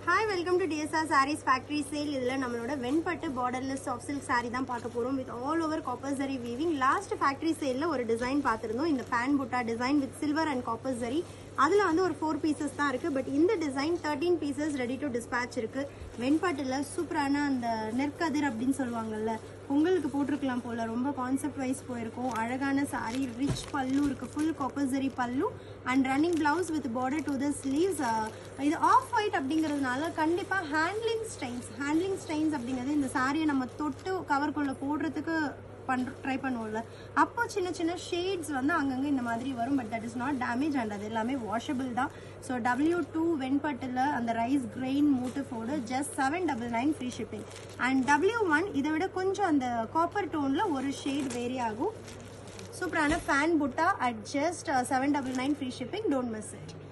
hi welcome to TSR sarees factory sale இதில் நம்மளோட வெண்பட்டு பார்டர்லெஸ் சாஃப்ட் சில்க் saree தான் பார்க்க போகிறோம் with all over copper zari weaving last factory சேலில் ஒரு டிசைன் பார்த்துருந்தோம் இந்த பேன் புட்டா design with silver and copper zari அதில் வந்து ஒரு ஃபோர் பீசஸ் தான் இருக்குது பட் இந்த design thirteen pieces ready to dispatch இருக்குது வெண்பட்டில் சூப்பரான அந்த நெற்கதிர் அப்படின்னு சொல்லுவாங்கல்ல பொங்கலுக்கு போட்டிருக்கலாம் போல ரொம்ப கான்செப்ட் வைஸ் போயிருக்கும் அழகான saree ரிச் பல்லு இருக்குது full copper zari pallu and running blouse with border to the sleeves இது ஆஃப் ஒயிட் அப்படிங்கிறதுனால கண்டிப்பாக ஹேண்ட்லிங் ஸ்டைன்ஸ் ஹேண்ட்லிங் ஸ்டைன்ஸ் அப்படிங்கிறது இந்த சாரியை நம்ம தொட்டு கவர்க்குள்ளே போடுறதுக்கு பண்ற ட்ரை பண்ணுவோம்ல அப்போ சின்ன சின்ன ஷேட்ஸ் வந்து அங்கங்கே இந்த மாதிரி வரும் but that is not damage and அது எல்லாமே வாஷபிள் தான் ஸோ டபிள்யூ டூ வெண்பட்டில் அந்த ரைஸ் கிரெயின் மோட்டிஃபோடு just seven double nine free shipping and W one இதை விட கொஞ்சம் அந்த காப்பர் டோனில் ஒரு ஷேட் வேரி ஆகும் சூப்பரான ஃபேன் புட்டா at just seven double nine free shipping don't miss it